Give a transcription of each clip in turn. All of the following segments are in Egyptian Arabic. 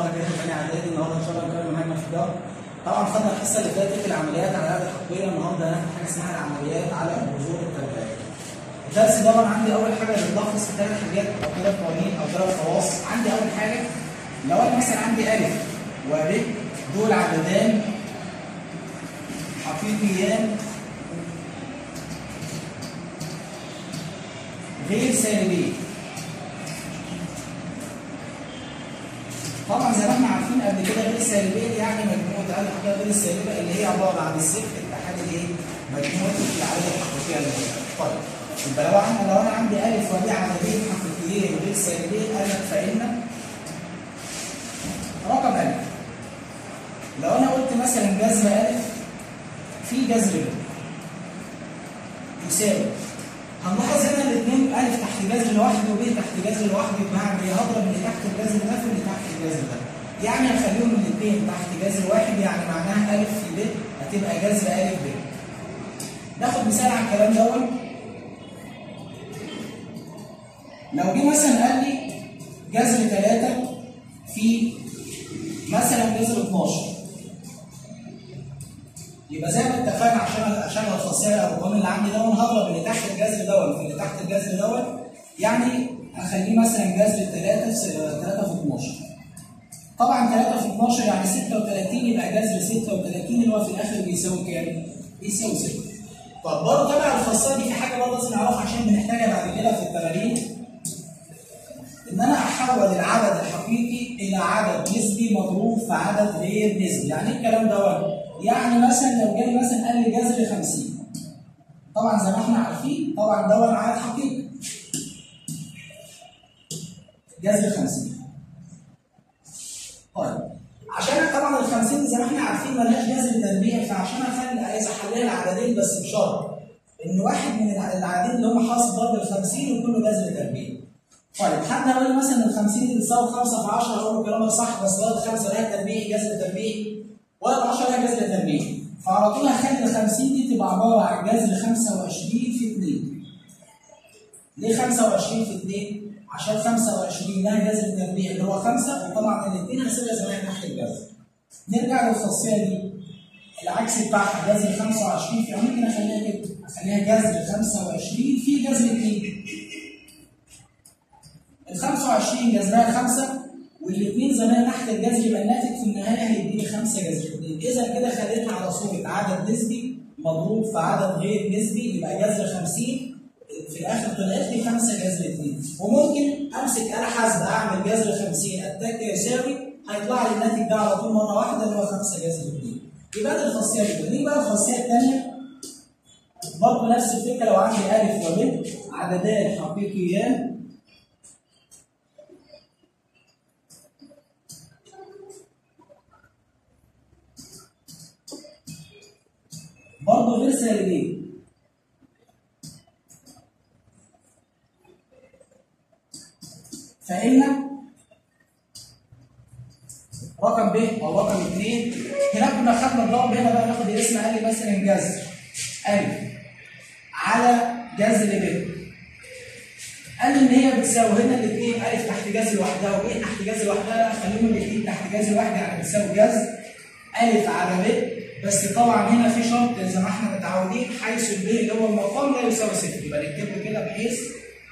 كده ثاني اعدادي النهارده ان شاء الله هنكمل منهجنا في الجبر طبعا خدنا الحصه اللي فاتت العمليات على الآلة الحقوقيه النهارده هناخد حاجه اسمها العمليات على الجذور التربيعيه. الدرس ده طبعا عندي اول حاجه بنلخص في ثلاث حاجات او ثلاث قوانين او ثلاث خواص عندي اول حاجه لو انا مثلا عندي الف وب دول عددان حقيقيان غير سالبين طبعا زي ما احنا عارفين قبل كده غير السالبيه يعني مجموعه العدد الحقيقيه غير السالبه اللي هي عباره عن الصفر اتحاد الايه؟ مجموعه العدد الحقيقيه اللي هي طيب يبقى لو انا لو انا عندي الف وب عددين حقيقيين غير سالبين انا فان رقم الف لو انا قلت مثلا جذر الف في جذر ب يساوي هنلاحظ هنا الاثنين الف تحت جذر لوحده وب تحت جذر لوحده يبقى هعمل ايه؟ هضرب اللي تحت الجذر ده في اللي تحت الجذر ده. يعني هخليهم الاثنين تحت جذر واحد يعني معناها الف في ب هتبقى جذر الف ب. ناخد مثال على الكلام دوت. لو جه مثلا قال لي جذر 3 في مثلا جذر 12 يبقى زي ما اتفقنا عشان عشان الخاصيه او القانون اللي عندي ده هضرب اللي تحت الجذر دوت في اللي تحت الجذر دوت يعني اخليه مثلا جذر 3 في 3 في 12 طبعا 3 في 12 يعني 36 يبقى جذر 36 اللي هو في الاخر بيساوي كام؟ بيساوي 6 طب برضه تبع الخاصيه دي في حاجه برضه لازم نعرفها عشان بنحتاجها بعد كده في التمارين ان انا احول العدد الحقيقي الى عدد نسبي مضروب في عدد غير نسبي، يعني ايه الكلام دوت؟ يعني مثلا لو جالي مثلا قال لي جذر 50 طبعا زي ما احنا عارفين طبعا دوت عدد حقيقي جذر 50 طيب عشان طبعا ال 50 زي ما احنا عارفين ملهاش جذر تربيع فعشان اخلي عايز احللها العددين بس بشرط ان واحد من العددين اللي هم حاصل ضرب ال 50 يكون له جذر تربيع طيب حد هيقول لي مثلا ال 50 دي بتساوي 5 في 10 اقول له كلامك صح بس ضرب 5 لها تربيع جذر تربيع ولا 10 لها جذر تربيع فعلى طول هخلي ال 50 دي تبقى عباره عن جذر 25 في 2 ليه 25 في 2 عشان 25 لها جذر تربيع اللي هو 5 وطبعا الاثنين هسيبها زي ما هي تحت الجذر نرجع للخاصيه دي العكس بتاعها جذر 25 في ممكن اخليها كده اخليها جذر 25 في جذر 2 ال 25 جذرها 5 والاثنين زي ما تحت الجذر يبقى الناتج في النهايه هيديني 5 جذر 2 اذا كده خليتها على صوره عدد نسبي مضروب في عدد غير نسبي يبقى جذر 50 في الاخر طلعت لي 5 جذر 2 وممكن امسك اله حاسبه اعمل جذر 50 اتك يساوي هيطلع لي الناتج ده على طول مره واحده اللي هو 5 جذر 2 يبقى دي الخاصيه الاولى نيجي بقى الخاصيه الثانيه برضه نفس الفكره لو عندي الف وب عددان حقيقيان برضه غير سالبين فإن رقم ب أو رقم اثنين هنا كنا خدنا الضرب هنا بقى ناخد الاسم قال لي مثلا جذر ألف على جذر ب قال لي إن هي بتساوي هنا الاثنين ألف تحت جذر لوحدها وب تحت جذر لوحدها لا خليهم الاثنين تحت جذر واحد يعني بتساوي جذر ألف على ب بس طبعا هنا في شرط زي ما احنا متعودين حيث الب اللي هو المقام لا يساوي صفر يبقى نكتبه كده بحيث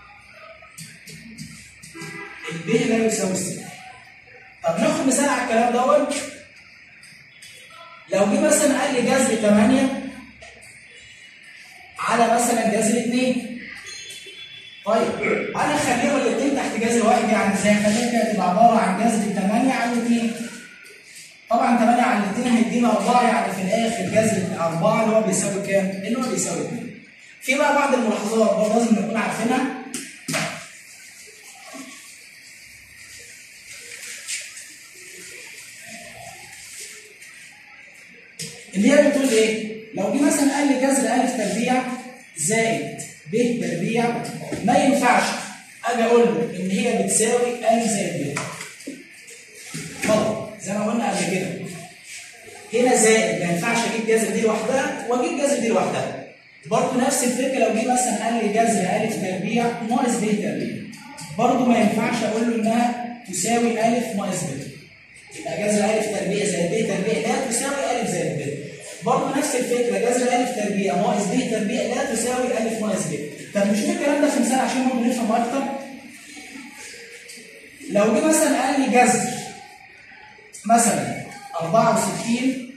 الب لا يساوي صفر طب ناخد مثال على الكلام دوت لو جه مثلا قال لي جذر 8 على مثلا جذر 2 طيب انا اخليهم الاثنين تحت جذر واحد يعني زي خليها كده تبقى عباره عن جذر 8 على 2 طبعا 8 على 2 هيدينا 4 يعني في الاخر جذر 4 اللي هو بيساوي كام؟ اللي هو بيساوي 2 في بقى بعض الملاحظات برضه لازم نكون عارفينها اللي هي بتقول ايه؟ لو جه مثلا قال لي جذر الف تربيع زائد ب تربيع ما ينفعش اجي اقول له ان هي بتساوي الف زائد ب. غلط زي ما قلنا قبل كده. هنا زائد ما ينفعش اجيب جذر دي لوحدها واجيب جذر دي لوحدها. برضه نفس الفكره لو جه مثلا قال لي جذر الف تربيع ناقص ب تربيع. برضه ما ينفعش اقول له انها تساوي الف ناقص ب. يبقى جذر الف تربيع زائد ب تربيع لا تساوي الف زائد ب برضه نفس الفكره جذر الف تربيع ناقص ب تربيع لا تساوي الف ناقص ب طب نشوف الكلام ده في مثال عشان برضه نفهم اكتر لو جه مثلا قال لي جذر مثلا 64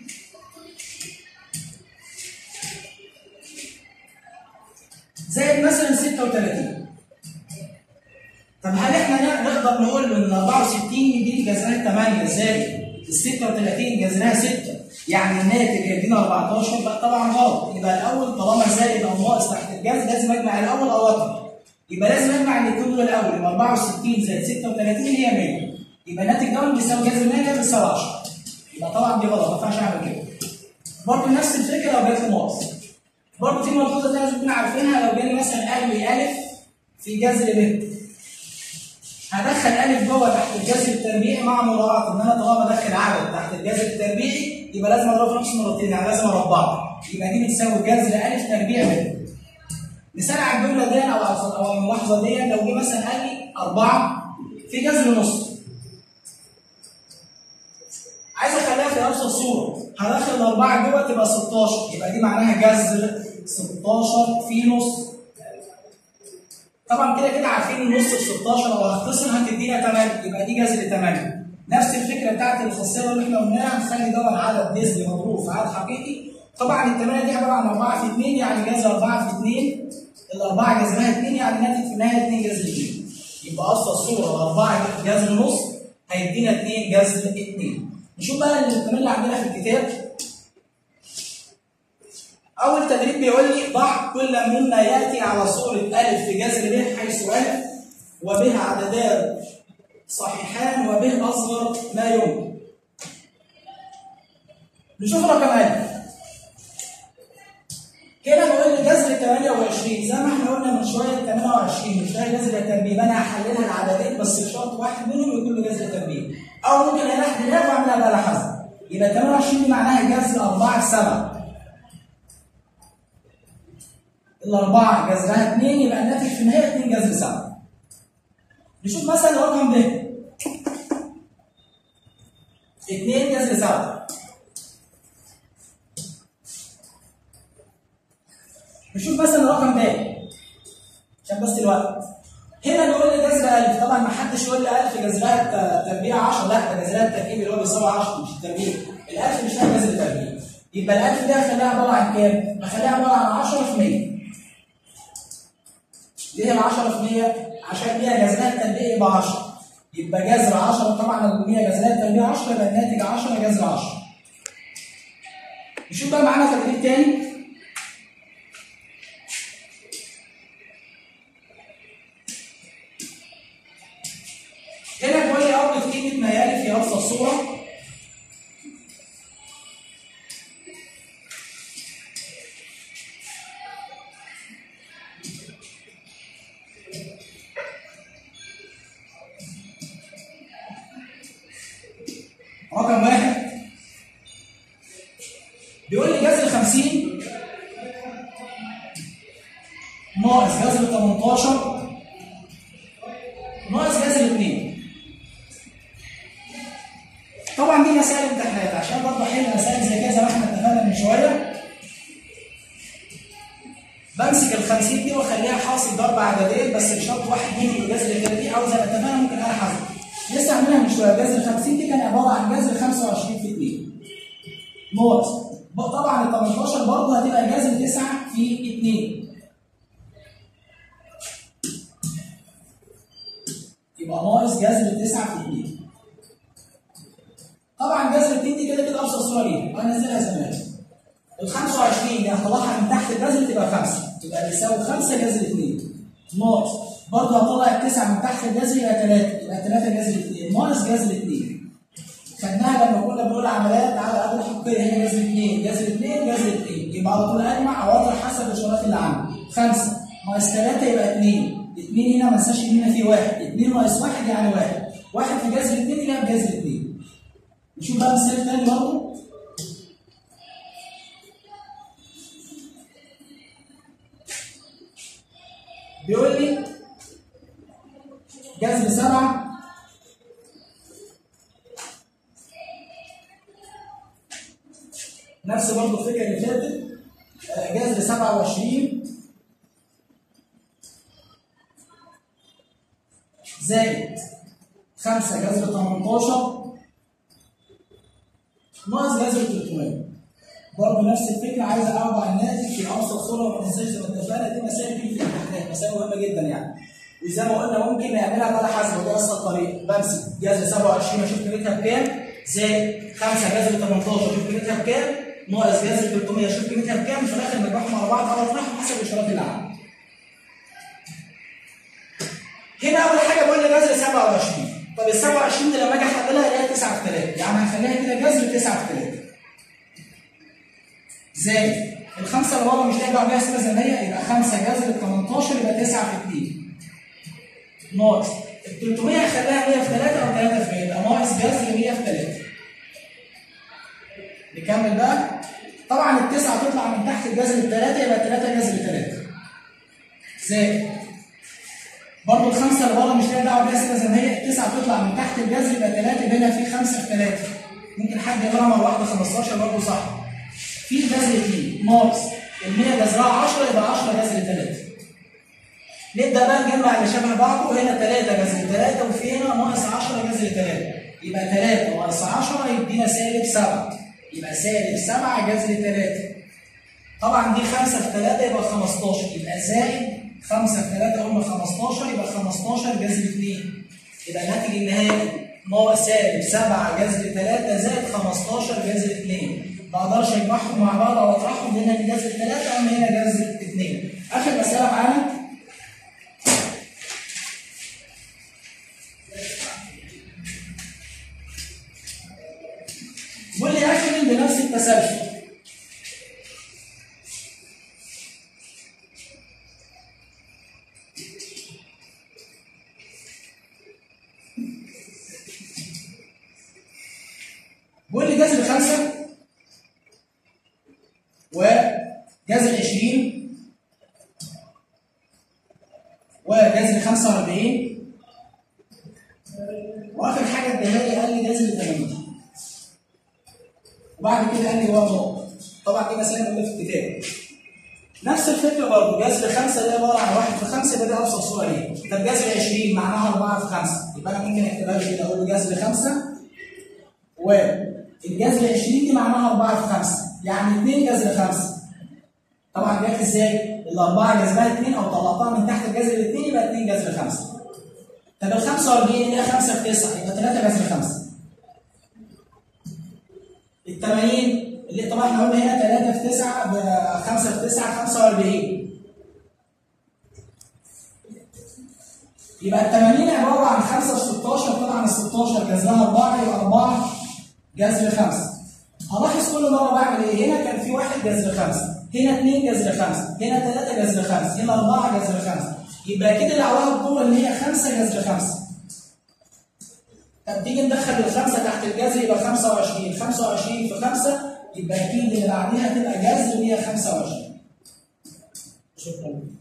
زائد مثلا 36 طب هل احنا نقدر نقول ان 64 دي جذرها 8 زائد ال 36 جذرها 6 يعني الناتج هيدينا 14 لا طبعا غلط يبقى الاول طالما زائد او ناقص تحت الجذر لازم اجمع الاول او اكتر يبقى لازم اجمع الاثنين دول الاول يبقى 64 زائد 36 هي 100 يبقى الناتج ده بيساوي جذر 100 بيساوي 10 يبقى طبعا دي غلط ما ينفعش اعمل كده برضه نفس الفكره لو جت ناقص برضه في ملحوظه لازم نكون عارفينها لو جالي مثلا قال لي الف في جذر ب هدخل الف جوه تحت الجذر التربيعي مع مراعاه ان انا طالما ادخل عدد تحت الجذر التربيعي يبقى لازم اضربه في نفس مرتين يعني لازم اربعه يبقى دي بتساوي جذر الف تربيع ب مثال على الجمله دي او او الملاحظه دي لو جه مثلا قال لي اربعه في جذر نص عايز اخليها في ابسط صوره هدخل الاربعه جوه تبقى 16 يبقى دي معناها جذر 16 في نص طبعا كده كده عارفين النص في 16 لو هختصر هتدينا 8 يبقى دي جذر 8 نفس الفكره بتاعت الخاصيه اللي احنا قلناها هنخلي دوت عدد نسبي مضروب في عدد حقيقي طبعا الثمانيه دي عباره عن 4 في 2 يعني جذر 4 في 2 الاربعه جذرها 2 يعني ناتج في النهايه 2 جذر 2 يبقى ابسط صوره الاربعه جذر نص هيدينا 2 جذر 2 نشوف بقى الكلام اللي عندنا في الكتاب أول تدريب بيقول لي ضع كل مما يأتي على صورة ألف في جذر ب حيث ألف وبه عددان صحيحان وبه أصغر ما يمكن. نشوف رقم ألف. كده بيقول لي جذر 28 زي ما احنا قلنا من شويه 28 مش ده جذر التربيع انا هحللها لعددين بس بشرط واحد منهم يكون له جذر تربيع او ممكن انا احللها واعملها بقى على حسب يبقى 28 دي معناها جذر 4 في 7 الأربعة جذرها 2 يبقى الناتج في النهاية 2 جذر 7 نشوف مثلا رقم ب 2 جذر 7 نشوف مثلا رقم ب عشان بس الوقت هنا بيقول لي جذر ألف طبعا ما حدش يقول لي ألف جذرها تربيع 10 لا ده جذرها التركيب اللي هو بيساوي 10 مش التربيع الألف مش فيها جذر تربيع يبقى الألف دي هخليها عبارة عن كام؟ هخليها عبارة عن 10 في 100 ليه ال 10 في 100 عشان ليها جذرها التربيع يبقى 10 يبقى جذر 10 طبعا لو هي جذرها التربيع 10 يبقى الناتج 10 جذر 10 نشوف بقى معانا تدريب تاني هنا بيقول لي اوقف قيمه ما يلي في ابسط صوره رقم واحد بيقول لي جذر 50 ناقص جذر 18 ناقص جذر 2 طبعا دي مسائل امتحانات عشان برضه احل مسائل زي كده زي ما احنا اتفقنا من شويه بمسك ال 50 دي واخليها حاصل ضرب عددين بس بشرط واحد منهم الجذر التربيعي او زي ما اتفقنا ممكن انا حذف لسه عاملينها من شويه جذر 50 دي كان عباره عن جذر 25 في 2 ناقص طبعا ال 18 برضه هتبقى جذر 9 في 2 يبقى ناقص جذر 9 في 2 طبعا جذر 2 دي كده كده ابسط صوره ليها هنزلها زمان ال 25 اللي هطلعها من تحت الجذر تبقى 5 يبقى بيساوي 5 جذر 2 ناقص برضه هطلع التسعه من تحت الجذر يبقى 3 يبقى 3 جذر 2 ناقص جذر 2 خدناها لما كنا بنقول عمليات على قبل الحقيقيه هي جذر 2 جذر 2 جذر 2 يبقى على طول اجمع او اطرح حسب الاشارات اللي عندي 5 ناقص 3 يبقى 2 2 هنا ما انساش ان هنا في 1 2 ناقص 1 يعني 1 1 في جذر 2 يبقى بجذر 2 نشوف بقى مثال تاني برضه بيقول لي جذر 7 نفس برضه الفكره اللي فاتت آه، جذر 27 زائد 5 جذر 18 ناقص جذر 300 برضه نفس الفكره عايز اوضع الناتج في ابسط صوره وما ننساش زي ما اتفقنا دي مسائل بتيجي في الامتحانات مسائل مهمه جدا يعني وزي ما قلنا ممكن نعملها بقى حسب ودي اسهل طريقه بمسك جذر 27 اشوف قيمتها بكام زائد 5 جذر 18 اشوف قيمتها بكام ناقص جذر 300 اشوف قيمتها بكام في الاخر نجمعهم على بعض او اطرحهم حسب الاشارات اللي عندي هنا اول حاجه بقول لي جذر 27 طب ال 27 دي لما اجي احللها الاقيها 9 في 3 يعني هنخليها كده جذر 9 في 3 زائد الخمسه اللي ورا مش هيرجع بيها سنه زي ما هي يبقى 5 جذر 18 يبقى 9 في 2 ناقص ال 300 هخليها 100 في 3 او 3 في 100 يبقى ناقص جذر 100 في 3 نكمل بقى طبعا التسعه تطلع من تحت الجذر الثلاثه يبقى 3 جذر 3 زائد برضه الخمسه اللي بره مش ليها دعوه بيها سنه زي ما هي التسعه تطلع من تحت الجذر يبقى 3 يبقى هنا في 5 في 3 ممكن حد يقراها مره واحده 15 برضه صح في جذر 2 ناقص ال 100 جذرها 10 يبقى 10 جذر 3 نبدا بقى نجمع اللي شبه بعضه هنا 3 جذر 3 وفي هنا ناقص 10 جذر 3 يبقى 3 ناقص 10 يدينا سالب 7 يبقى سالب 7 جذر 3 طبعا دي 5 في 3 يبقى 15 يبقى زائد 5 في 3 قلنا 15 يبقى 15 جذر 2 يبقى الناتج النهائي ناقص سالب 7 جذر 3 زائد 15 جذر 2 ما اقدرش اجمعهم مع بعض او اطرحهم هنا جذر 3 اما هنا جذر 2 اخر مساله معانا بيقول لي اكمل بنفس التسلسل بيقول لي جذر خمسة وجذر 20 وجذر 45 واخر حاجه اداها لي قال لي جذر 80 وبعد كده قال لي هو نقطه طبعا دي مسائل موجوده في الكتاب نفس الفكره برضه جذر 5 ده عباره عن 1 في 5 ده دي ابسط صوره ليه طب جذر 20 معناها 4 في 5 يبقى انا ممكن اكتبها له كده اقول له جذر 5 والجذر 20 دي معناها 4 في 5 يعني 2 جذر 5 طبعا جت ازاي؟ الاربعه جذرها 2 او طلعتها من تحت الجذر الاثنين يبقى 2 جذر 5 طب ال 45 اللي هي 5 في 9 يبقى 3 جذر 5 ال 80 اللي طبعا احنا قلنا هنا 3 في 9 ب 5 في 9 45 يبقى ال 80 عباره عن 5 في 16 طبعا ال 16 جذرها 4 يبقى 4 جذر 5 هلاحظ كل مره بعمل ايه؟ هنا كان في 1 جذر 5 هنا 2 جذر 5 هنا 3 جذر 5 هنا 4 جذر 5 يبقى كده اللي عليها الدور اللي هي 5 جذر 5 طب تيجي ندخل الخمسه تحت الجذر يبقى 25 25 في 5 يبقى اكيد اللي بعديها تبقى جذر 125 شكرا